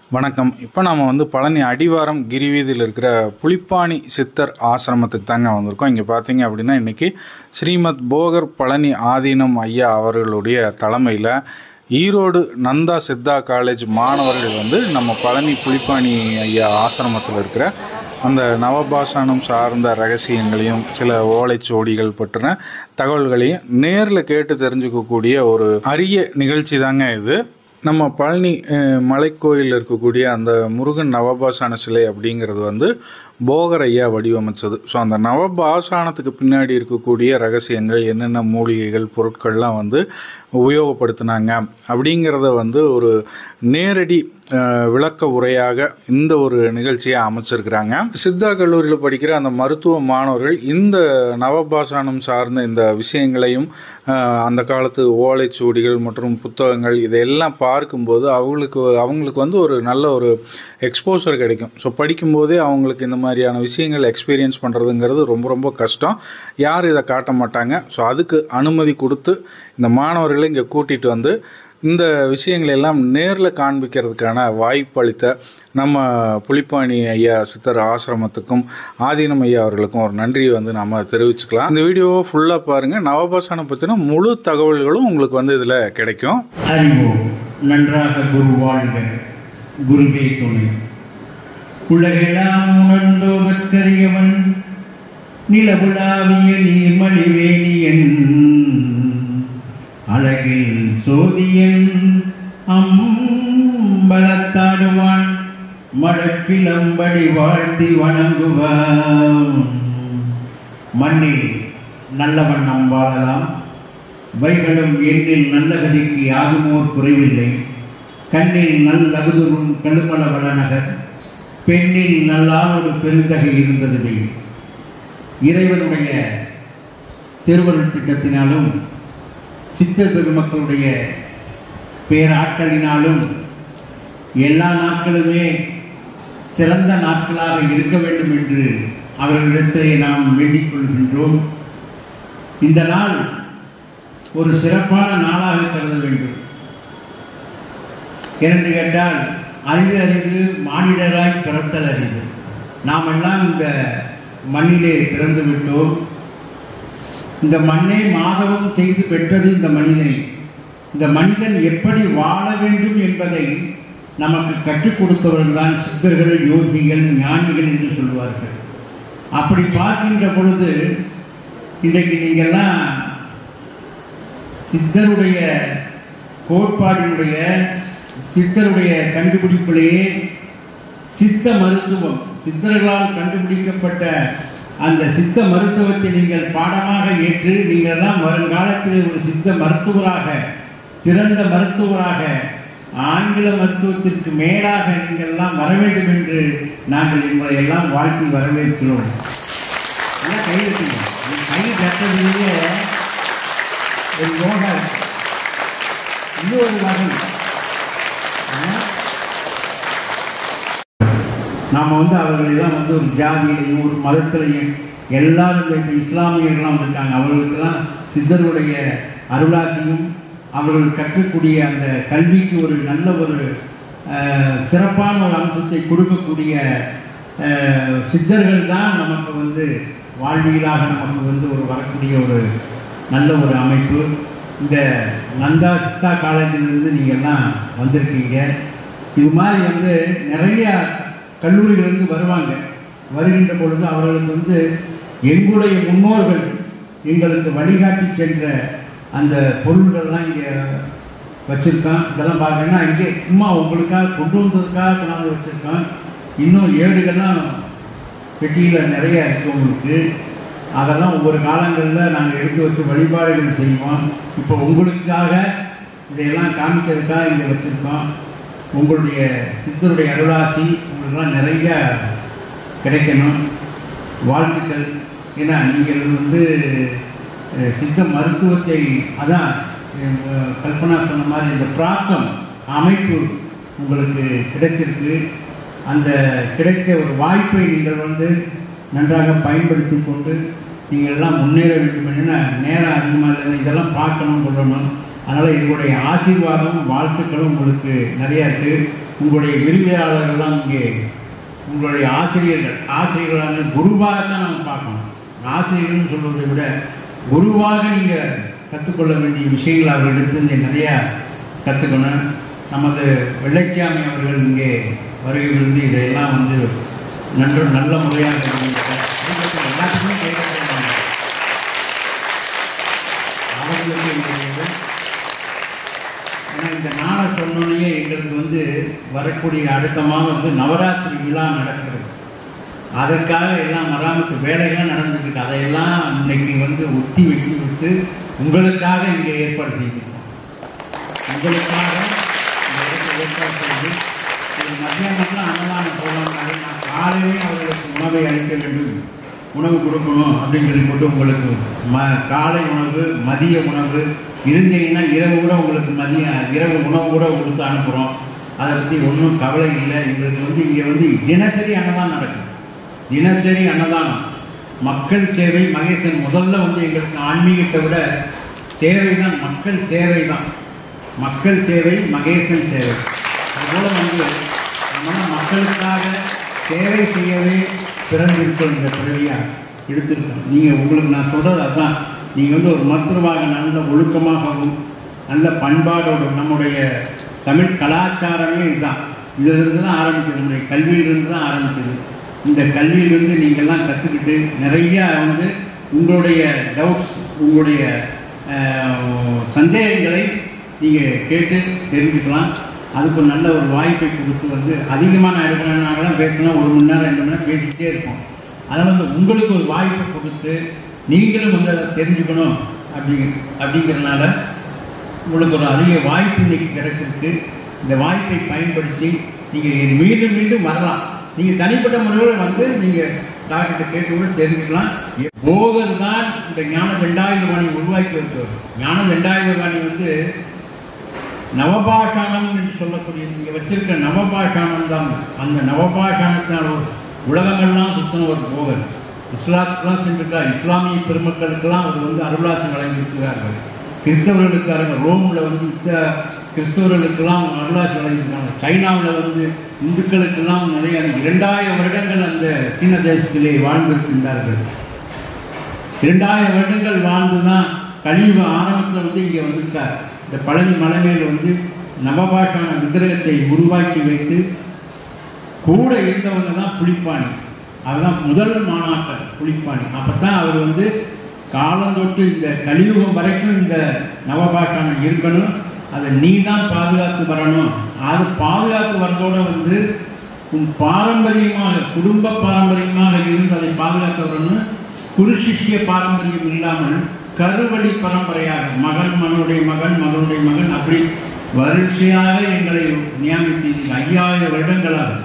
வணக்கம் இப்போ நாம் வந்து பழனி அடிவாரம் கிரிவீதியில் இருக்கிற புலிப்பாணி சித்தர் ஆசிரமத்துக்கு தாங்க வந்திருக்கோம் இங்கே பார்த்தீங்க அப்படின்னா இன்றைக்கி ஸ்ரீமத் போகர் பழனி ஆதீனம் ஐயா அவர்களுடைய தலைமையில் ஈரோடு நந்தா சித்தா காலேஜ் மாணவர்கள் வந்து நம்ம பழனி புலிப்பாணி ஐயா ஆசிரமத்தில் இருக்கிற அந்த நவபாஷானம் சார்ந்த ரகசியங்களையும் சில ஓலைச்சுவடிகள் பற்றின தகவல்களையும் நேரில் கேட்டு தெரிஞ்சுக்கக்கூடிய ஒரு அரிய நிகழ்ச்சி தாங்க இது நம்ம பழனி அஹ், மலைக்கோயில் இருக்கக்கூடிய அந்த முருகன் நவபாஷான சிலை அப்படிங்கிறது வந்து போகர் ஐயா வடிவமைச்சது ஸோ அந்த நவபாஷானத்துக்கு பின்னாடி இருக்கக்கூடிய ரகசியங்கள் என்னென்ன மூலிகைகள் பொருட்கள்லாம் வந்து உபயோகப்படுத்தினாங்க அப்படிங்கிறத வந்து ஒரு நேரடி அஹ், விளக்க உரையாக இந்த ஒரு நிகழ்ச்சியை அமைச்சிருக்கிறாங்க சித்தா கல்லூரியில் படிக்கிற அந்த மருத்துவ மாணவர்கள் இந்த நவபாஷானம் சார்ந்த இந்த விஷயங்களையும் அஹ், அந்த காலத்து ஓலைச்சுவடிகள் மற்றும் புத்தகங்கள் இதையெல்லாம் பார்க்கும்போது அவங்களுக்கு அவங்களுக்கு வந்து ஒரு நல்ல ஒரு எக்ஸ்போசர் கிடைக்கும் ஸோ படிக்கும்போதே அவங்களுக்கு இந்த மாதிரியான விஷயங்கள் எக்ஸ்பீரியன்ஸ் பண்ணுறதுங்கிறது ரொம்ப ரொம்ப கஷ்டம் யாரும் இதை காட்ட மாட்டாங்க ஸோ அதுக்கு அனுமதி கொடுத்து இந்த மாணவர்களை இங்கே கூட்டிகிட்டு வந்து இந்த விஷயங்களை எல்லாம் நேரில் காண்பிக்கிறதுக்கான வாய்ப்பு அளித்த நம்ம புலிப்பாணி ஐயா சித்தர் ஆசிரமத்துக்கும் ஆதீனம் ஐயா அவர்களுக்கும் ஒரு நன்றியை வந்து நம்ம தெரிவிச்சுக்கலாம் இந்த வீடியோவை ஃபுல்லாக பாருங்கள் நவபாசனை பற்றின முழு தகவல்களும் உங்களுக்கு வந்து இதில் கிடைக்கும் அறிவோம் நன்றாக குரு வாழ்க குருவே துணை உலகெல்லாம் உணர்ந்தோதற்கரியவன் நிலவுலாவிய நீர்மலிவேணியன் அழகில் சோதியன் அம்பலத்தாடுவான் மழக்கிளம்படி வாழ்த்தி வணங்குவான் மண்ணில் நல்லவன் நம் வாழலாம் வைகளும் எண்ணில் நல்ல கதிக்கு யாதுமோர் குறைவில்லை கண்ணில் நல்லகுதுரும் கழுமல வளநகர் பெண்ணில் நல்லானொரு பெருந்தகை இருந்ததுவே இறைவனுடைய திருவருள் திட்டத்தினாலும் சித்தர் பெருமக்களுடைய பேராற்றலினாலும் எல்லா நாட்களுமே சிறந்த நாட்களாக இருக்க வேண்டும் என்று அவர்களிடத்தை நாம் வேண்டிக் கொள்கின்றோம் இந்த நாள் ஒரு சிறப்பான நாளாக கருத வேண்டும் ஏனென்று கேட்டால் அறிவு அறிவு மானிடராய் பிறத்தல் அறிவு நாம் எல்லாம் இந்த மண்ணிலே பிறந்து விட்டோம் இந்த மண்ணை மாதவம் செய்து பெற்றது இந்த மனிதனை இந்த மனிதன் எப்படி வாழ வேண்டும் என்பதை நமக்கு கற்றுக் கொடுத்தவர்கள் தான் சித்தர்கள் யோகிகள் ஞானிகள் என்று சொல்வார்கள் அப்படி பார்க்கின்ற பொழுது இன்றைக்கு நீங்கள்லாம் சித்தருடைய கோட்பாடினுடைய சித்தருடைய கண்டுபிடிப்பிலேயே சித்த மருத்துவம் சித்தர்களால் கண்டுபிடிக்கப்பட்ட அந்த சித்த மருத்துவத்தை நீங்கள் பாடமாக ஏற்று நீங்கள் எல்லாம் வருங்காலத்தில் ஒரு சித்த மருத்துவராக சிறந்த மருத்துவராக ஆங்கில மருத்துவத்திற்கு மேலாக நீங்கள் எல்லாம் வர வேண்டும் என்று நாங்கள் உங்களை எல்லாம் வாழ்த்தி வரவேற்கிறோம் எல்லாம் கை வைக்கணும் கை கட்டதிலேயே ஒரு யோகா இருக்கு. இன்னொரு வகை ஆ? நாம் வந்து அவர்களெல்லாம் வந்து ஒரு ஜாதியிலையும் ஒரு மதத்திலையும் எல்லாரும் இந்த இப்ப இஸ்லாமியர்கள்லாம் வந்திருக்காங்க அவர்களுக்கெல்லாம் சித்தருடைய அருளாட்சியும் அவர்கள் கற்றக்கூடிய அந்த கல்விக்கு ஒரு நல்ல ஒரு அஹ், சிறப்பான ஒரு அம்சத்தை கொடுக்கக்கூடிய அஹ், சித்தர்கள் தான் நமக்கு வந்து வாழ்வியலாக நமக்கு வந்து ஒரு வரக்கூடிய ஒரு நல்ல ஒரு அமைப்பு இந்த நந்தா சித்தா காலேஜிலிருந்து நீங்கள்லாம் வந்திருக்கீங்க இது மாதிரி வந்து நிறைய கல்லூரிகளிலிருந்து வருவாங்க வருகின்ற பொழுது அவர்களுக்கு வந்து எங்களுடைய முன்னோர்கள் எங்களுக்கு வழிகாட்டி சென்ற அந்த பொருள்கள்லாம் இங்கே வச்சுருக்கோம் இதெல்லாம் பார்த்தீங்கன்னா இங்கே சும்மா உங்களுக்காக கொண்டு வந்ததுக்காக கொண்டாந்து வச்சுருக்கோம் இன்னும் ஏடுகள்லாம் பெட்டியில் நிறைய இருக்குது உங்களுக்கு அதெல்லாம் ஒவ்வொரு காலங்களில் நாங்கள் எடுத்து வச்சு வழிபாடுகள் செய்வோம் இப்போ உங்களுக்காக இதையெல்லாம் காமிக்கிறதுக்காக இங்கே வச்சுருக்கோம் உங்களுடைய சித்தருடைய அருளாசி உங்களுக்கெல்லாம் நிறைய கிடைக்கணும் வாழ்த்துக்கள் ஏன்னா நீங்கள் வந்து அஹ், சித்த மருத்துவத்தை அதான் அஹ், கல்பனா சொன்ன மாதிரி இந்த பிராப்தம் அமைப்பு உங்களுக்கு கிடைச்சிருக்கு அந்த கிடைத்த ஒரு வாய்ப்பை நீங்கள் வந்து நன்றாக பயன்படுத்தி கொண்டு நீங்கள் எல்லாம் முன்னேற வேண்டும் ஏன்னா நேரம் அதிகமாக இல்லை இதெல்லாம் பார்க்கணும் சொல்லணும் அதனால் எங்களுடைய ஆசீர்வாதம் வாழ்த்துக்களும் உங்களுக்கு நிறையா இருக்குது உங்களுடைய விரிவியாளர்கள்லாம் இங்கே உங்களுடைய ஆசிரியர்கள் ஆசிரியர்களான குருவாகத்தான் நம்ம பார்க்கணும் ஆசிரியர்கள்னு சொல்வதை விட குருவாக நீங்கள் கற்றுக்கொள்ள வேண்டிய விஷயங்கள் அவர்களிடத்திலிருந்து நிறையா கற்றுக்கணும் நமது வெள்ளைக்காமி அவர்கள் இங்கே வருகை விழுந்து இதையெல்லாம் வந்து நன்று நல்ல முறையாக தெரிவித்தார். அதுக்கப்புறம் எல்லாத்துக்குமே கேட்கப்படுறாங்க அவர்களுக்கு எங்களுடைய ஏன்னா இந்த நாளை சொன்னோன்னே எங்களுக்கு வந்து வரக்கூடிய அடுத்த மாதம் வந்து நவராத்திரி விழா நடக்கிறது அதற்காக எல்லாம் மராமத்து வேலைகள்லாம் நடந்துட்டு இருக்கு அதையெல்லாம் இன்னைக்கு வந்து ஒத்தி வைத்து விட்டு உங்களுக்காக இங்கே ஏற்பாடு செய்திருக்கோம் உங்களுக்காக இந்த இடத்தை ஏற்பாடு செய்து இது மத்தியானத்தில் அன்னதானம் போகலாம்னாலே நான் காலையிலே அவர்களுக்கு உணவை அளிக்க வேண்டும் உணவு கொடுக்கணும் அப்படின்னு சொல்லி போட்டு உங்களுக்கு ம காலை உணவு மதிய உணவு இருந்தீங்கன்னா இரவு கூட உங்களுக்கு மதிய இரவு உணவு கூட கொடுத்து அனுப்புகிறோம் அதை பற்றி ஒன்றும் கவலை இல்லை எங்களுக்கு வந்து இங்கே வந்து தினசரி அன்னதானம் நடக்குது தினசரி அன்னதானம் மக்கள் சேவை மகேசன் முதல்ல வந்து எங்களுக்கு ஆன்மீகத்தை விட சேவை தான் மக்கள் சேவை தான் மக்கள் சேவை மகேசன் சேவை அதுபோல் வந்து நம்ம மக்களுக்காக சேவை செய்யவே பிறந்திருக்கோம் இந்த பிறவியாக எடுத்திருக்கோம் நீங்கள் உங்களுக்கு நான் சொல்கிறது அதுதான் நீங்கள் வந்து ஒரு மருத்துவமாக நல்ல ஒழுக்கமாகவும் நல்ல பண்பாடோடும் நம்முடைய தமிழ் கலாச்சாரமே இதுதான் இதிலிருந்து தான் ஆரம்பிக்குது நம்முடைய கல்வியிலிருந்து தான் ஆரம்பிக்குது இந்த கல்வியிலிருந்து நீங்கள்லாம் கற்றுக்கிட்டு நிறையா வந்து உங்களுடைய டவுட்ஸ் உங்களுடைய அஹ், சந்தேகங்களை நீங்கள் கேட்டு தெரிஞ்சுக்கலாம் அதுக்கு ஒரு நல்ல ஒரு வாய்ப்பை கொடுத்து வந்து அதிகமாக நான் எடுக்கணும்னாங்களாம் பேசினா ஒரு மணி நேரம் ரெண்டு மணி நேரம் பேசிக்கிட்டே இருப்போம் அதனால் வந்து உங்களுக்கு ஒரு வாய்ப்பை கொடுத்து நீங்களும் வந்து அதை தெரிஞ்சுக்கணும் அப்படி அப்படிங்கிறனால உங்களுக்கு ஒரு அரிய வாய்ப்பு இன்னைக்கு கிடைச்சிருக்கு இந்த வாய்ப்பை பயன்படுத்தி நீங்கள் மீண்டும் மீண்டும் வரலாம் நீங்கள் தனிப்பட்ட முறையில் வந்து நீங்கள் டாக்டர்கிட்ட கேட்டு கூட தெரிஞ்சுக்கலாம் போகர் தான் இந்த ஞான தண்டாயுதபாணி உருவாக்கி வச்சவர் ஞான தண்டாயுதபாணி வந்து நவபாஷாணம் என்று சொல்லக்கூடிய இங்கே வச்சிருக்கிற நவபாஷாணம் தான் அந்த நவபாஷாணத்தினால் ஒரு உலகமெல்லாம் சுத்தினவர் போகர் இஸ்லாத்துக்கெல்லாம் சென்றிருக்கார் இஸ்லாமிய பெருமக்களுக்கெல்லாம் அவர் வந்து அருளாசி வழங்கியிருக்கிறார்கள் கிறிஸ்தவர்களுக்காரங்க ரோமில் வந்து இத்த கிறிஸ்தவர்களுக்கெல்லாம் அருளாசி வழங்கியிருக்காங்க சைனாவில் வந்து இந்துக்களுக்கெல்லாம் நிறைய அந்த இரண்டாயிரம் வருடங்கள் அந்த சீன தேசத்திலே வாழ்ந்திருக்கின்றார்கள் இரண்டாயிரம் வருடங்கள் வாழ்ந்து தான் கலியுக ஆரம்பத்தில் வந்து இங்கே வந்திருக்கார் இந்த பழனி மலை மேல் வந்து நவபாஷான விக்கிரகத்தை உருவாக்கி வைத்து கூட இருந்தவங்க தான் புலிப்பாணி அதுதான் முதல் மாணாக்கர் புலிப்பாணி அப்போ தான் அவர் வந்து காலந்தொட்டு இந்த கலியுகம் வரைக்கும் இந்த நவபாஷானம் இருக்கணும் அதை நீ தான் பாதுகாத்து வரணும் அது பாதுகாத்து வரதோட வந்து உன் பாரம்பரியமாக குடும்ப பாரம்பரியமாக இருந்து அதை பாதுகாத்து வரணும் குரு சிஷ்ய பாரம்பரியம் இல்லாமல் கருவழி பரம்பரையாக மகன் மகனுடைய மகன் மகனுடைய மகன் அப்படி வரிசையாக எங்களை நியமித்தீர்கள் ஐயாயிரம் வருடங்களாக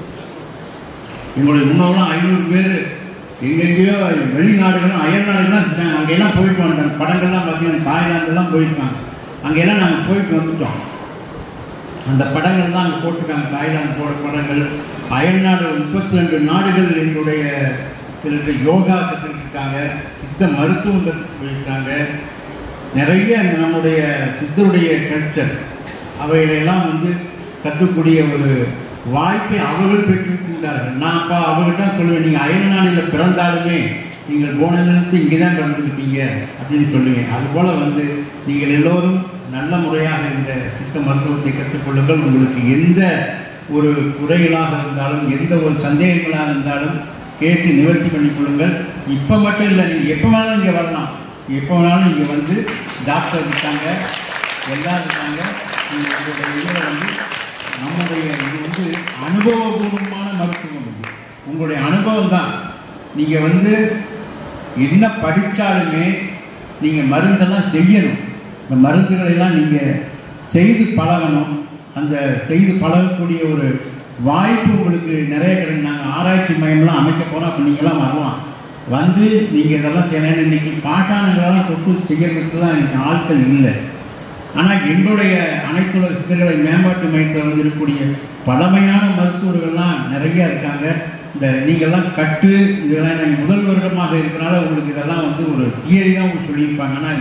எங்களுடைய முன்னோர்லாம் ஐநூறு பேர் எங்கெங்கேயோ வெளிநாடுகளும் அயல் நாடுகள்லாம் இருந்தாங்க அங்கெல்லாம் போயிட்டு வந்துட்டாங்க படங்கள்லாம் பார்த்தீங்கன்னா தாய்லாந்துலாம் போயிருக்காங்க அங்கெல்லாம் நாங்கள் போயிட்டு வந்துட்டோம் அந்த படங்கள் தான் அங்கே போட்டிருக்காங்க தாய்லாந்து போட படங்கள் அயல் நாடு முப்பத்தி ரெண்டு நாடுகள் எங்களுடைய இருக்க யோகா கற்றுக்கிட்டு சித்த மருத்துவம் கற்றுட்டு போயிருக்காங்க நிறைய இந்த நம்முடைய சித்தருடைய கல்ச்சர் அவைகளெல்லாம் வந்து கற்றுக்கூடிய ஒரு வாய்ப்பை அவர்கள் பெற்றிருக்கின்றார்கள் நான் அப்போ அவர்கிட்ட சொல்லுவேன் நீங்கள் அயல் நாடில் பிறந்தாலுமே நீங்கள் போன நிலத்து இங்கே தான் பிறந்துக்கிட்டீங்க அப்படின்னு சொல்லுவேன் அதுபோல் வந்து நீங்கள் எல்லோரும் நல்ல முறையாக இந்த சித்த மருத்துவத்தை கற்றுக்கொள்ளுங்கள் உங்களுக்கு எந்த ஒரு குறைகளாக இருந்தாலும் எந்த ஒரு சந்தேகங்களாக இருந்தாலும் கேட்டு நிவர்த்தி பண்ணிக்கொள்ளுங்கள் இப்போ மட்டும் இல்லை நீங்கள் எப்போ வேணாலும் இங்கே வரலாம் எப்போ வேணாலும் இங்கே வந்து டாக்டர் இருக்காங்க எல்லாரும் இருக்காங்க நீங்கள் உங்களுடைய இதில் வந்து நம்முடைய இது வந்து அனுபவபூர்வமான மருத்துவம் இது உங்களுடைய அனுபவம் தான் நீங்கள் வந்து என்ன படித்தாலுமே நீங்கள் மருந்தெல்லாம் செய்யணும் இந்த மருந்துகளெல்லாம் நீங்கள் செய்து பழகணும் அந்த செய்து பழகக்கூடிய ஒரு வாய்ப்பு உங்களுக்கு நிறைய கிடைக்கும் நாங்கள் ஆராய்ச்சி மையம்லாம் அமைக்க போகிறோம் அப்போ நீங்களாம் வரலாம் வந்து நீங்கள் இதெல்லாம் செய்யணும் இன்னைக்கு பாட்டாளர்களெல்லாம் தொட்டு செய்யறதுக்கெல்லாம் எனக்கு ஆட்கள் இல்லை ஆனால் எங்களுடைய அனைத்துலக சித்தர்களை மேம்பாட்டு மையத்தில் வந்து இருக்கக்கூடிய பழமையான மருத்துவர்கள்லாம் நிறைய இருக்காங்க இந்த நீங்கள்லாம் கட்டு இதெல்லாம் நான் முதல் வருடமாக இருக்கிறனால உங்களுக்கு இதெல்லாம் வந்து ஒரு தியரி தான் உங்களுக்கு சொல்லியிருப்பாங்க ஆனால்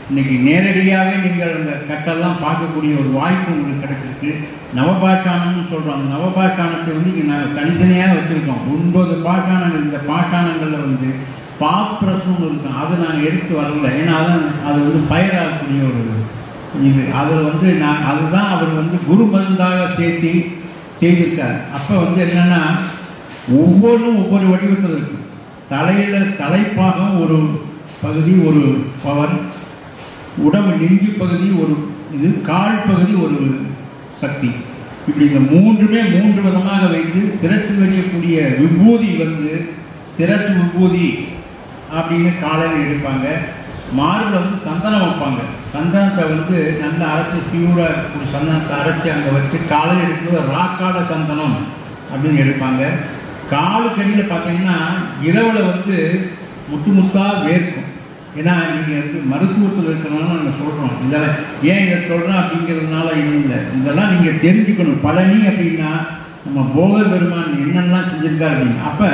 இன்னைக்கு நேரடியாகவே நீங்கள் அந்த கட்டெல்லாம் பார்க்கக்கூடிய ஒரு வாய்ப்பு உங்களுக்கு கிடைச்சிருக்கு நவபாஷாணம்னு சொல்கிறோம் அந்த நவபாஷாணத்தை வந்து இங்கே நாங்கள் தனித்தனியாக வச்சுருக்கோம் ஒன்பது பாஷாணங்கள் இந்த பாஷாணங்களில் வந்து பாஸ்பிரஸ்னு இருக்கும் அதை நாங்கள் எடுத்து வரல ஏன்னா அதான் அது வந்து ஃபயர் ஆகக்கூடிய ஒரு இது அதில் வந்து நான் அதுதான் அவர் வந்து குரு மருந்தாக சேர்த்தி செய்திருக்கார் அப்போ வந்து என்னென்னா ஒவ்வொன்றும் ஒவ்வொரு வடிவத்தில் இருக்கு தலையில் தலைப்பாக ஒரு பகுதி ஒரு பவர் உடம்பு நெஞ்சு பகுதி ஒரு இது கால் பகுதி ஒரு சக்தி இப்படி இந்த மூன்றுமே மூன்று விதமாக வைத்து சிரசு வைக்கக்கூடிய விபூதி வந்து சிரசு விபூதி அப்படின்னு காலையில் எடுப்பாங்க மார்பில் வந்து சந்தனம் வைப்பாங்க சந்தனத்தை வந்து நல்லா அரைச்சி பியூராக இருக்கக்கூடிய சந்தனத்தை அரைச்சி அங்கே வச்சு காலையில் எடுக்கும்போது ராக்கால சந்தனம் அப்படின்னு எடுப்பாங்க காலுக்கடியில் பார்த்தீங்கன்னா இரவில் வந்து முத்து முத்தாக வேர்க்கும் ஏன்னா நீங்கள் வந்து மருத்துவத்தில் இருக்கிறனால நாங்கள் சொல்கிறோம் இதெல்லாம் ஏன் இதை சொல்கிறோம் அப்படிங்கிறதுனால இன்னும் இல்லை இதெல்லாம் நீங்கள் தெரிஞ்சுக்கணும் பழனி அப்படின்னா நம்ம போகர் பெருமான் என்னெல்லாம் செஞ்சுருக்காரு அப்படின்னு அப்போ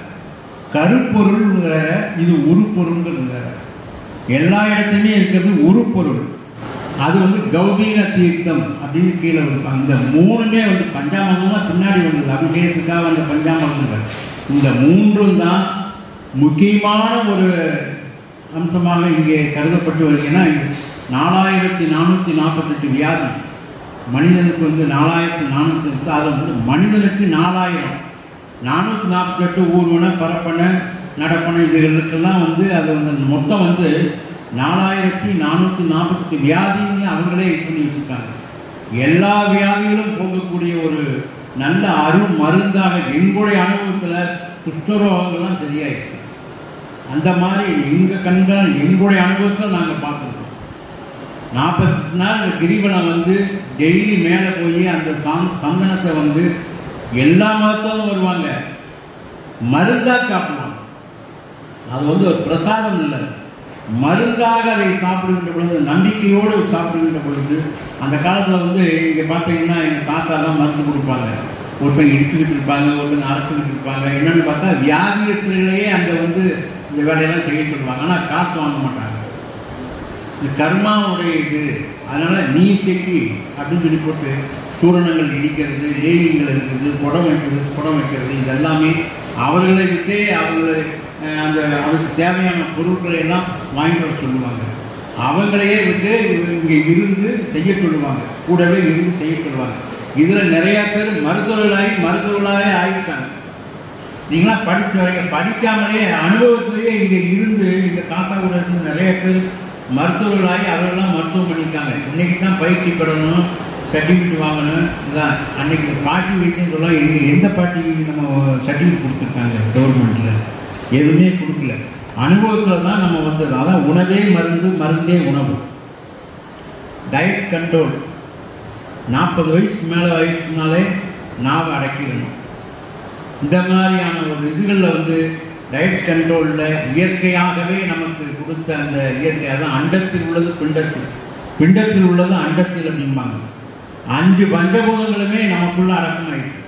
கருப்பொருள் வேற இது உருப்பொருள்ங்கிறது வேற எல்லா இடத்துலையுமே இருக்கிறது உருப்பொருள் அது வந்து கௌபீன தீர்த்தம் அப்படின்னு கீழே வைப்பாங்க இந்த மூணுமே வந்து பஞ்சாமங்கம்லாம் பின்னாடி வந்தது அபிஷேகத்துக்காக வந்த பஞ்சாமங்கங்கள் இந்த மூன்றும் தான் முக்கியமான ஒரு அம்சமாக இங்கே கருதப்பட்டு வருகிறேன்னா இது நாலாயிரத்தி நானூற்றி நாற்பத்தெட்டு வியாதி மனிதனுக்கு வந்து நாலாயிரத்தி நானூற்றி அது வந்து மனிதனுக்கு நாலாயிரம் நானூற்றி நாற்பத்தெட்டு ஊர்வன பரப்பன நடப்பன இதுகளுக்கெல்லாம் வந்து அது வந்து மொத்தம் வந்து நாலாயிரத்தி நானூற்றி நாற்பத்தெட்டு வியாதின்னு அவங்களே இது பண்ணி வச்சுருக்காங்க எல்லா வியாதிகளும் போகக்கூடிய ஒரு நல்ல அருள் மருந்தாக எங்களுடைய அனுபவத்தில் குஷ்டரோகங்கள்லாம் சரியாயிருக்கு அந்த மாதிரி எங்கள் கண்கள் எங்களுடைய அனுபவத்தில் நாங்கள் பார்த்துருக்கோம் நாற்பத்தி நாள் இந்த கிரிவலம் வந்து டெய்லி மேலே போய் அந்த சாந் சந்தனத்தை வந்து எல்லா மதத்திலும் வருவாங்க மருந்தாக சாப்பிடுவாங்க அது வந்து ஒரு பிரசாதம் இல்லை மருந்தாக அதை சாப்பிடுகின்ற பொழுது நம்பிக்கையோடு சாப்பிடுகின்ற பொழுது அந்த காலத்தில் வந்து இங்கே பார்த்தீங்கன்னா எங்கள் தாத்தாலாம் மருந்து கொடுப்பாங்க ஒருத்தங்க இடிச்சுக்கிட்டு இருப்பாங்க ஒருத்தங்க அரைச்சிக்கிட்டு இருப்பாங்க என்னென்னு பார்த்தா வியாதியஸ்தர்களையே அங்கே வந்து இந்த வேலையெல்லாம் செய்ய சொல்லுவாங்க ஆனால் காசு வாங்க மாட்டாங்க இது கர்மாவுடைய இது அதனால் நீ செய் அப்படின்னு சொல்லி போட்டு சூரணங்கள் இடிக்கிறது லேகிங்கள் இருக்கிறது குடம் வைக்கிறது குடம் வைக்கிறது இதெல்லாமே அவர்களை விட்டே அவர்களை அஹ், அந்த அதுக்கு தேவையான பொருட்களை எல்லாம் வாங்கிட்டு வர சொல்லுவாங்க அவங்களையே விட்டு இங்கே இருந்து செய்ய சொல்லுவாங்க கூடவே இருந்து செய்ய சொல்லுவாங்க இதில் நிறையா பேர் மருத்துவர்களாகி மருத்துவர்களாகவே ஆகியிருக்காங்க நீங்களாம் படித்து வரீங்க படிக்காமலே அனுபவத்திலேயே இங்கே இருந்து எங்கள் தாத்தா கூட இருந்து நிறைய பேர் மருத்துவர்களாகி அவர்கள்லாம் மருத்துவம் பண்ணியிருக்காங்க இன்னைக்கு தான் பயிற்சி பெறணும் சர்டிஃபிகேட் வாங்கணும் இதான் அன்னைக்கு பாட்டி வைத்தியம் சொல்லலாம் எங்க எந்த பாட்டி நம்ம சர்டிஃபிகேட் கொடுத்துருக்காங்க கவர்மெண்ட்டில் எதுவுமே கொடுக்கல அனுபவத்தில் தான் நம்ம வந்தது அதான் உணவே மருந்து மருந்தே உணவு டயட்ஸ் கண்ட்ரோல் நாற்பது வயசுக்கு மேலே வயசுனாலே நாவை அடக்கிடணும் இந்த மாதிரியான ஒரு இதுகளில் வந்து டயட் கண்ட்ரோலில் இயற்கையாகவே நமக்கு கொடுத்த அந்த இயற்கை அதான் அண்டத்தில் உள்ளது பிண்டத்தில் பிண்டத்தில் உள்ளது அண்டத்தில் அப்படிம்பாங்க அஞ்சு பஞ்சபூதங்களுமே நமக்குள்ள அடக்கமாயிருக்கு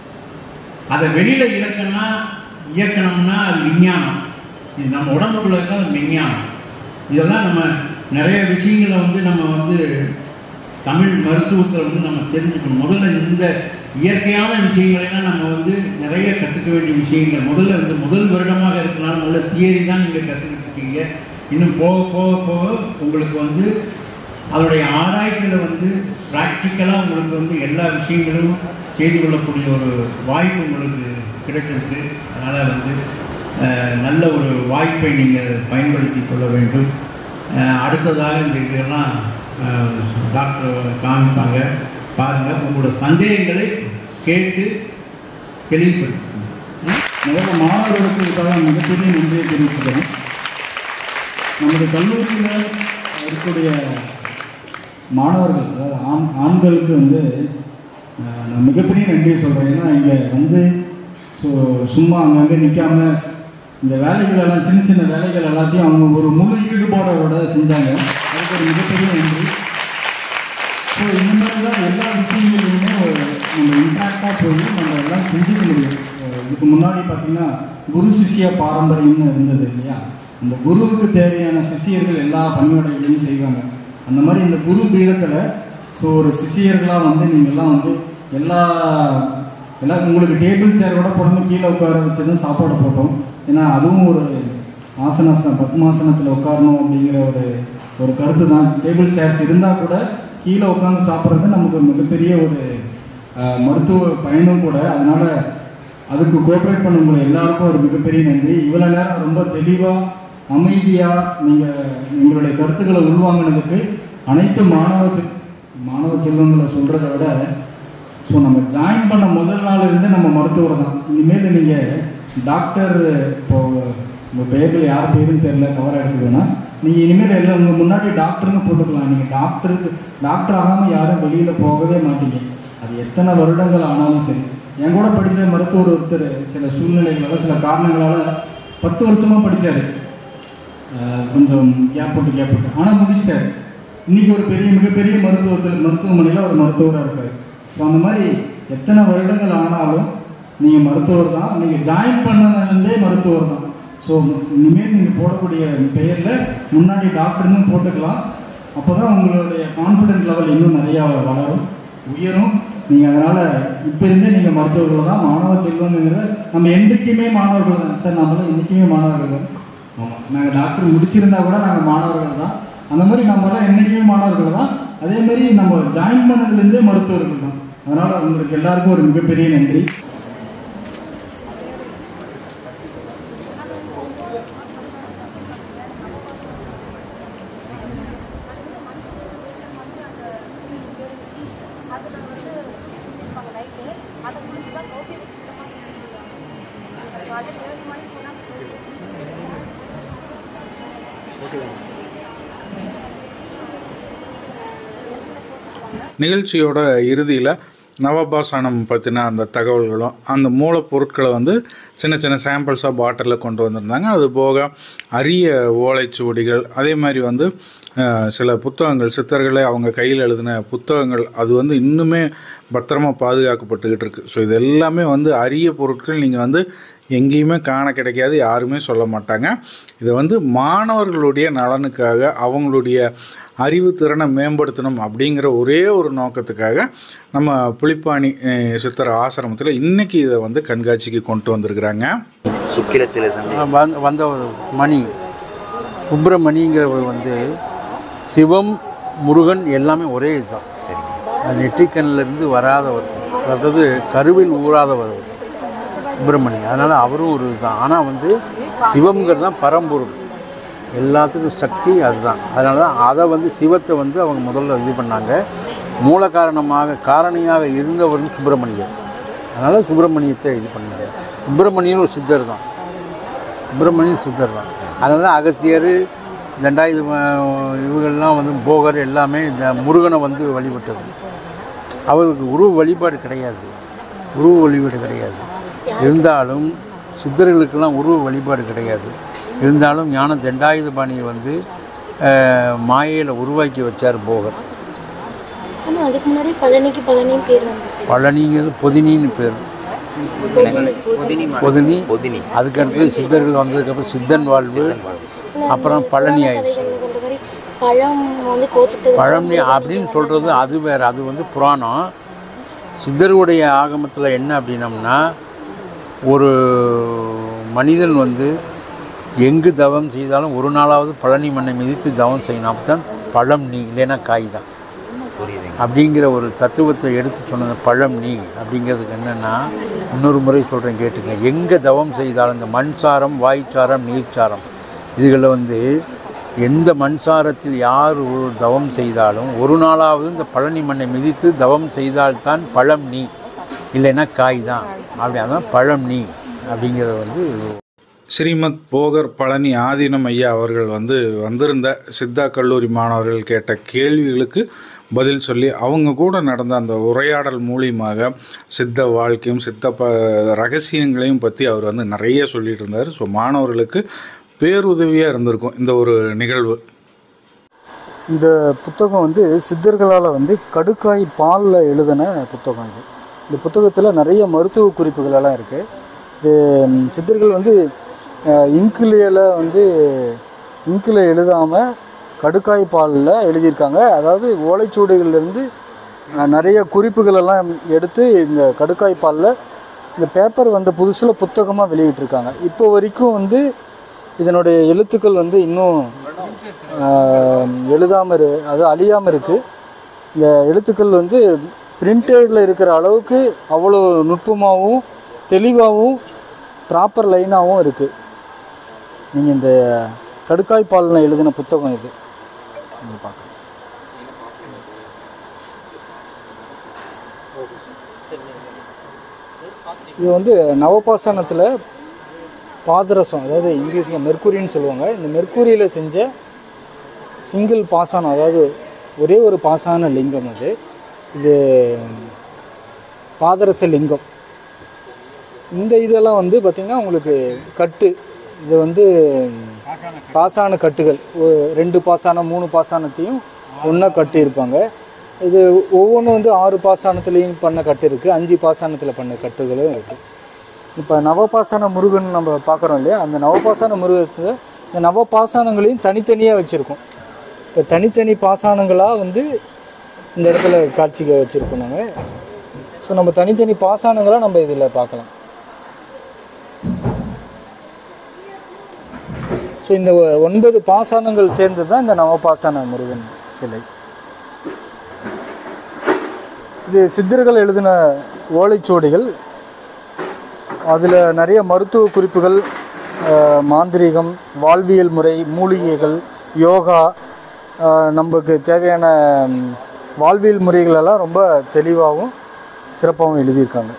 அதை வெளியில் இழக்கணும்னா இயக்கணும்னா அது விஞ்ஞானம் இது நம்ம உடம்புக்குள்ள இருக்கிற அது விஞ்ஞானம் இதெல்லாம் நம்ம நிறைய விஷயங்களை வந்து நம்ம வந்து தமிழ் மருத்துவத்தில் வந்து நம்ம தெரிஞ்சுக்கணும் முதல்ல இந்த இயற்கையான விஷயங்களெல்லாம் நம்ம வந்து நிறைய கற்றுக்க வேண்டிய விஷயங்கள் முதல்ல வந்து முதல் வருடமாக இருக்கனால முதல்ல தியரி தான் நீங்கள் கற்றுக்கிட்டு இருக்கீங்க இன்னும் போக போக போக உங்களுக்கு வந்து அதனுடைய ஆராய்ச்சியில் வந்து ப்ராக்டிக்கலாக உங்களுக்கு வந்து எல்லா விஷயங்களும் செய்து கொள்ளக்கூடிய ஒரு வாய்ப்பு உங்களுக்கு கிடைச்சிருக்கு அதனால் வந்து அஹ், நல்ல ஒரு வாய்ப்பை நீங்கள் பயன்படுத்தி கொள்ள வேண்டும் அஹ், அடுத்ததாக இந்த இதெல்லாம் அஹ், டாக்டர் காமிப்பாங்க பாருங்கள் உங்களோட சந்தேகங்களை கேட்டு தெளிவுபடுத்திக்கணும் முதல்ல மாணவர்களுக்கு இதுக்காக மிகப்பெரிய நன்றியை தெரிவிச்சுக்கிறேன் நமது கல்லூரியில் இருக்கக்கூடிய மாணவர்கள் அதாவது ஆண் ஆண்களுக்கு வந்து அஹ், நான் மிகப்பெரிய நன்றியை சொல்கிறேன் ஏன்னா இங்கே வந்து ஸோ சும்மா அங்கங்கே நிற்காம இந்த வேலைகள் எல்லாம் சின்ன சின்ன வேலைகள் எல்லாத்தையும் அவங்க ஒரு முழு ஈடுபாடோட செஞ்சாங்க அதுக்கு ஒரு மிகப்பெரிய நன்றி ஸோ இந்த மாதிரி தான் எல்லா விஷயங்களையுமே ஒரு நம்ம இம்பாக்டாக போய் நம்ம எல்லாம் செஞ்சுக்க முடியும் அஹ் இதுக்கு முன்னாடி பார்த்தீங்கன்னா குரு சிஷ்ய பாரம்பரியம்னு இருந்தது இல்லையா அந்த குருவுக்கு தேவையான சிஷியர்கள் எல்லா பணியோடைகளையும் செய்வாங்க அந்த மாதிரி இந்த குரு பீடத்தில் ஸோ ஒரு சிஷியர்களாக வந்து நீங்கள்லாம் வந்து எல்லா எல்லாம் உங்களுக்கு டேபிள் சேர் கூட போடாம கீழே உட்கார வச்சு தான் சாப்பாடு போட்டோம் ஏன்னா அதுவும் ஒரு ஆசனாசனம் பத்மாசனத்தில் உட்காரணும் அப்படிங்கிற ஒரு ஒரு கருத்து தான் டேபிள் சேர்ஸ் இருந்தால் கூட கீழே உட்காந்து சாப்பிட்றது நமக்கு மிகப்பெரிய ஒரு அஹ், மருத்துவ பயனும் கூட அதனால அதுக்கு கோஆப்ரேட் பண்ண உங்களை எல்லாருக்கும் ஒரு மிகப்பெரிய நன்றி இவ்வளோ நேரம் ரொம்ப தெளிவாக அமைதியாக நீங்கள் எங்களுடைய கருத்துக்களை உள்வாங்கினதுக்கு அனைத்து மாணவ செ- மாணவ செல்வங்களை சொல்கிறத விட ஸோ நம்ம ஜாயின் பண்ண முதல் நாள் இருந்து நம்ம மருத்துவர் தான் இனிமேல் நீங்கள் டாக்டர் இப்போ உங்கள் பெயர்கள் யார் பேருன்னு தெரில கவர் எடுத்துக்கோன்னா நீங்கள் இனிமேல் எல்லாம் உங்கள் முன்னாடி டாக்டர்னு போட்டுக்கலாம் நீங்கள் டாக்டருக்கு டாக்டர் ஆகாமல் யாரும் வெளியில் போகவே மாட்டீங்க அது எத்தனை வருடங்கள் ஆனாலும் சரி என் கூட படித்த மருத்துவர் ஒருத்தர் சில சூழ்நிலைகளால் சில காரணங்களால் பத்து வருஷமாக படித்தார் கொஞ்சம் கேப் போட்டு கேப் போட்டு ஆனால் முடிச்சிட்டாரு இன்னைக்கு ஒரு பெரிய மிகப்பெரிய மருத்துவத்தில் மருத்துவமனையில் ஒரு மருத்துவராக இருக்காரு ஸோ அந்த மாதிரி எத்தனை வருடங்கள் ஆனாலும் நீங்கள் மருத்துவர் தான் நீங்கள் ஜாயின் பண்ணதுலேருந்தே மருத்துவர் தான் ஸோ இனிமேல் நீங்கள் போடக்கூடிய பெயரில் முன்னாடி டாக்டர்னு போட்டுக்கலாம் அப்போ தான் உங்களுடைய கான்ஃபிடென்ட் லெவல் இன்னும் நிறையா வளரும் உயரும் நீங்கள் அதனால் இப்போ இருந்தே நீங்கள் மருத்துவர்கள் தான் மாணவ செல்வங்கிறத நம்ம என்றைக்குமே மாணவர்கள் தான் சார் நம்மளும் என்றைக்குமே மாணவர்கள் தான் ஆமாம் நாங்கள் டாக்டர் முடிச்சிருந்தா கூட நாங்கள் மாணவர்கள் தான் அந்த மாதிரி நம்மளாம் என்றைக்குமே மாணவர்கள் தான் அதே மாதிரி நம்ம ஜாயின் பண்ணதுலேருந்தே மருத்துவர்கள் தான் அதனால் உங்களுக்கு எல்லாருக்கும் ஒரு மிகப்பெரிய நன்றி அதில் வந்து சொல்லியிருப்பாங்க நைட்டு அதை முடிச்சு தான் கோபி சுத்தமாக காலையில் ஏழு மணிக்கு போனால் நிகழ்ச்சியோட இறுதியில் நவபாசனம் பற்றின அந்த தகவல்களும் அந்த மூலப்பொருட்களை வந்து சின்ன சின்ன சாம்பிள்ஸாக பாட்டிலில் கொண்டு வந்திருந்தாங்க அது போக அரிய ஓலைச்சுவடிகள் அதே மாதிரி வந்து அஹ், சில புத்தகங்கள் சித்தர்களே அவங்க கையில் எழுதின புத்தகங்கள் அது வந்து இன்னுமே பத்திரமா பாதுகாக்கப்பட்டுக்கிட்டு இருக்கு ஸோ இது எல்லாமே வந்து அரிய பொருட்கள் நீங்கள் வந்து எங்கேயுமே காண கிடைக்காது யாருமே சொல்ல மாட்டாங்க இதை வந்து மாணவர்களுடைய நலனுக்காக அவங்களுடைய அறிவுத்திறனை மேம்படுத்தணும் அப்படிங்கிற ஒரே ஒரு நோக்கத்துக்காக நம்ம புலிப்பாணி அஹ், சித்தர் ஆசிரமத்தில் இன்னைக்கு இதை வந்து கண்காட்சிக்கு கொண்டு வந்திருக்கிறாங்க சுக்கிரத்திலிருந்து வந்த வந்த ஒரு மணி சுப்பிரமணிங்கிறவர் வந்து சிவம் முருகன் எல்லாமே ஒரே இதுதான் அது நெற்றிக்கண்ணிலிருந்து வராதவர் அதாவது கருவில் ஊறாதவர் அவர். சுப்பிரமணி அதனால் அவரும் ஒரு இதுதான் ஆனால் வந்து சிவம்ங்கிறது தான் பரம்பொருள் எல்லாத்துக்கும் சக்தி அதுதான் அதனால தான் அதை வந்து சிவத்தை வந்து அவங்க முதல்ல இது பண்ணாங்க மூல காரணமாக காரணியாக இருந்தவர் சுப்பிரமணியர் அதனால் சுப்பிரமணியத்தை இது பண்ணாங்க சுப்பிரமணியன் ஒரு சித்தர் தான் சுப்பிரமணியன் சித்தர் தான் அதனால தான் அகத்தியர் தண்டாயுத இவங்கள்லாம் வந்து போகர் எல்லாமே இந்த முருகனை வந்து வழிபட்டது அவருக்கு உருவ வழிபாடு கிடையாது உருவ வழிபாடு கிடையாது இருந்தாலும் சித்தர்களுக்கெல்லாம் உருவ வழிபாடு கிடையாது இருந்தாலும் ஞான தண்டாயுதபாணியை வந்து மாயையில் உருவாக்கி வச்சார் போகர் ஆனால் அதுக்கு முன்னாடி பழனிக்கு பழனின்னு பேர் வந்துருச்சு பழனிங்கிறது பொதினின்னு பேர் பொதினி பொதினி அதுக்கு அடுத்தது சித்தர்கள் வந்ததுக்கப்புறம் சித்தன் வாழ்வு அப்புறம் பழனி ஆயிடுச்சு கதைகள்ல சொல்ற மாதிரி பழம் வந்து கோச்சுக்கிட்டு பழனி அப்படின்னு சொல்கிறது அது வேறு அது வந்து புராணம் சித்தருடைய ஆகமத்தில் என்ன அப்படின்னம்னா ஒரு மனிதன் வந்து எங்கு தவம் செய்தாலும் ஒரு நாளாவது பழனி மண்ணை மிதித்து தவம் செய்யணும் அப்போ தான் பழம் நீ இல்லைன்னா காய் தான் புரியுதுங்க அப்படிங்கிற ஒரு தத்துவத்தை எடுத்து சொன்னது பழம் நீ அப்படிங்கிறதுக்கு என்னென்னா இன்னொரு முறை சொல்கிறேன் கேட்டுங்க எங்கே தவம் செய்தாலும் இந்த மண்சாரம் வாய்ச்சாரம் நீர்ச்சாரம் இதுகளில் வந்து எந்த மண்சாரத்தில் யார் ஒரு தவம் செய்தாலும் ஒரு நாளாவது இந்த பழனி மண்ணை மிதித்து தவம் செய்தால்தான் பழம் நீ இல்லைன்னா காய் தான் அப்படி அதான் பழம் நீ அப்படிங்கிறது வந்து ஸ்ரீமத் போகர் பழனி ஆதீனம் ஐயா அவர்கள் வந்து வந்திருந்த சித்தா கல்லூரி மாணவர்கள் கேட்ட கேள்விகளுக்கு பதில் சொல்லி அவங்க கூட நடந்த அந்த உரையாடல் மூலியமாக சித்த வாழ்க்கையும் சித்த ப ரகசியங்களையும் பற்றி அவர் வந்து நிறைய சொல்லிட்டு இருந்தார் ஸோ மாணவர்களுக்கு பேருதவியாக இருந்திருக்கும் இந்த ஒரு நிகழ்வு இந்த புத்தகம் வந்து சித்தர்களால் வந்து கடுக்காய் பாலில் எழுதின புத்தகம் இது இந்த புத்தகத்தில் நிறைய மருத்துவ குறிப்புகள் எல்லாம் இருக்குது இது ம், சித்தர்கள் வந்து இங்கிலேயில் வந்து இங்கில் எழுதாமல் கடுக்காய் பாலில் எழுதியிருக்காங்க அதாவது ஓலைச்சுவடிகள்லேருந்து அஹ், நிறைய குறிப்புகள் எல்லாம் எடுத்து இந்த கடுக்காய் பாலில் இந்த பேப்பர் வந்த புதுசில் புத்தகமாக வெளியிட்டிருக்காங்க இப்போ வரைக்கும் வந்து இதனுடைய எழுத்துக்கள் வந்து இன்னும் எழுதாமல் இரு அது அழியாமல் இருக்குது இந்த எழுத்துக்கள் வந்து பிரிண்டடில் இருக்கிற அளவுக்கு அவ்வளோ நுட்பமாகவும் தெளிவாகவும் ப்ராப்பர் லைனாகவும் இருக்குது நீங்கள் இந்த கடுக்காய் பாலில் எழுதின புத்தகம் இது நீங்கள் பார்க்கலாம் இது வந்து நவபாசனத்தில் பாதரசம் அதாவது இங்கிலீஷில் மெர்க்குரின்னு சொல்லுவாங்க இந்த மெர்க்குரியில் செஞ்ச சிங்கிள் பாசானம் அதாவது ஒரே ஒரு பாசான லிங்கம் அது இது பாதரச லிங்கம் இந்த இதெல்லாம் வந்து பார்த்திங்கன்னா உங்களுக்கு கட்டு இது வந்து பாசான கட்டுகள் ஒ- ரெண்டு பாசானம் மூணு பாசானத்தையும் ஒன்றா கட்டி இருப்பாங்க இது ஒவ்வொன்றும் வந்து ஆறு பாசானத்துலேயும் பண்ண கட்டு இருக்குது அஞ்சு பாசானத்தில் பண்ண கட்டுகளும் இருக்குது இப்போ நவபாசான முருகன் நம்ம பார்க்குறோம் இல்லையா அந்த நவபாசான முருகத்தில் இந்த நவபாசானங்களையும் தனித்தனியாக வச்சுருக்கோம் இப்போ தனித்தனி பாசானங்களாக வந்து இந்த இடத்துல காட்சிக்க வச்சுருக்கோம் நாங்கள் ஸோ நம்ம தனித்தனி பாசானங்களாக நம்ம இதில் பார்க்கலாம் ஸோ இந்த ஒ- ஒன்பது பாசானங்கள் சேர்ந்து தான் இந்த நவபாசான முருகன் சிலை இது சித்தர்கள் எழுதின ஓலைச்சுவடிகள் அதில் நிறைய மருத்துவ குறிப்புகள் அஹ், மாந்திரீகம் வாழ்வியல் முறை மூலிகைகள் யோகா அஹ், நமக்கு தேவையான ம், வாழ்வியல் முறைகள் எல்லாம் ரொம்ப தெளிவாகவும் சிறப்பாகவும் எழுதியிருக்காங்க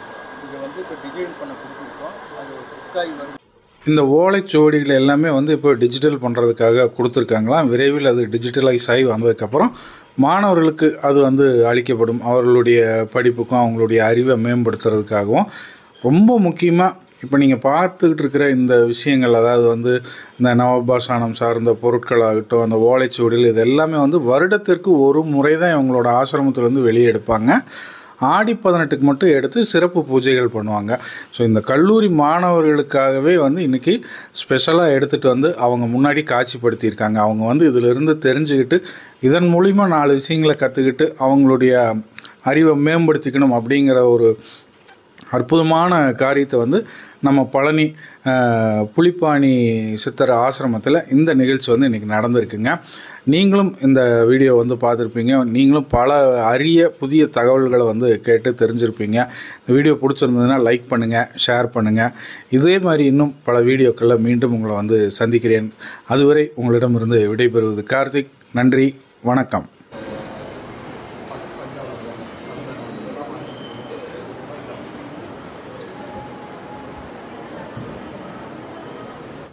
இந்த ஓலைச்சுவடிகள் எல்லாமே வந்து இப்போ டிஜிட்டல் பண்ணுறதுக்காக கொடுத்துருக்காங்களாம் விரைவில் அது டிஜிட்டலைஸ் ஆகி வந்ததுக்கப்புறம் மாணவர்களுக்கு அது வந்து அளிக்கப்படும் அவர்களுடைய படிப்புக்கும் அவங்களுடைய அறிவை மேம்படுத்துறதுக்காகவும் ரொம்ப முக்கியமாக இப்போ நீங்கள் பார்த்துக்கிட்டு இருக்கிற இந்த விஷயங்கள் அதாவது வந்து இந்த நவபாஷானம் சார்ந்த பொருட்களாகட்டும் அந்த ஓலைச்சுவடிகள் இது எல்லாமே வந்து வருடத்திற்கு ஒரு முறை தான் இவங்களோட ஆசிரமத்திலேருந்து வெளியே எடுப்பாங்க ஆடி பதினெட்டுக்கு மட்டும் எடுத்து சிறப்பு பூஜைகள் பண்ணுவாங்க ஸோ இந்த கல்லூரி மாணவர்களுக்காகவே வந்து இன்றைக்கி ஸ்பெஷலாக எடுத்துகிட்டு வந்து அவங்க முன்னாடி காட்சிப்படுத்தியிருக்காங்க அவங்க வந்து இதிலிருந்து தெரிஞ்சுக்கிட்டு இதன் மூலிமா நாலு விஷயங்களை கற்றுக்கிட்டு அவங்களுடைய அறிவை மேம்படுத்திக்கணும் அப்படிங்கிற ஒரு அற்புதமான காரியத்தை வந்து நம்ம பழனி அஹ், புலிப்பாணி சித்தர் ஆசிரமத்தில் இந்த நிகழ்ச்சி வந்து இன்றைக்கி நடந்திருக்குங்க நீங்களும் இந்த வீடியோ வந்து பார்த்துருப்பீங்க நீங்களும் பல அரிய புதிய தகவல்களை வந்து கேட்டு தெரிஞ்சிருப்பீங்க இந்த வீடியோ பிடிச்சிருந்ததுன்னா லைக் பண்ணுங்கள் ஷேர் பண்ணுங்கள் இதே மாதிரி இன்னும் பல வீடியோக்களில் மீண்டும் உங்களை வந்து சந்திக்கிறேன் அதுவரை உங்களிடமிருந்து விடைபெறுவது கார்த்திக் நன்றி வணக்கம்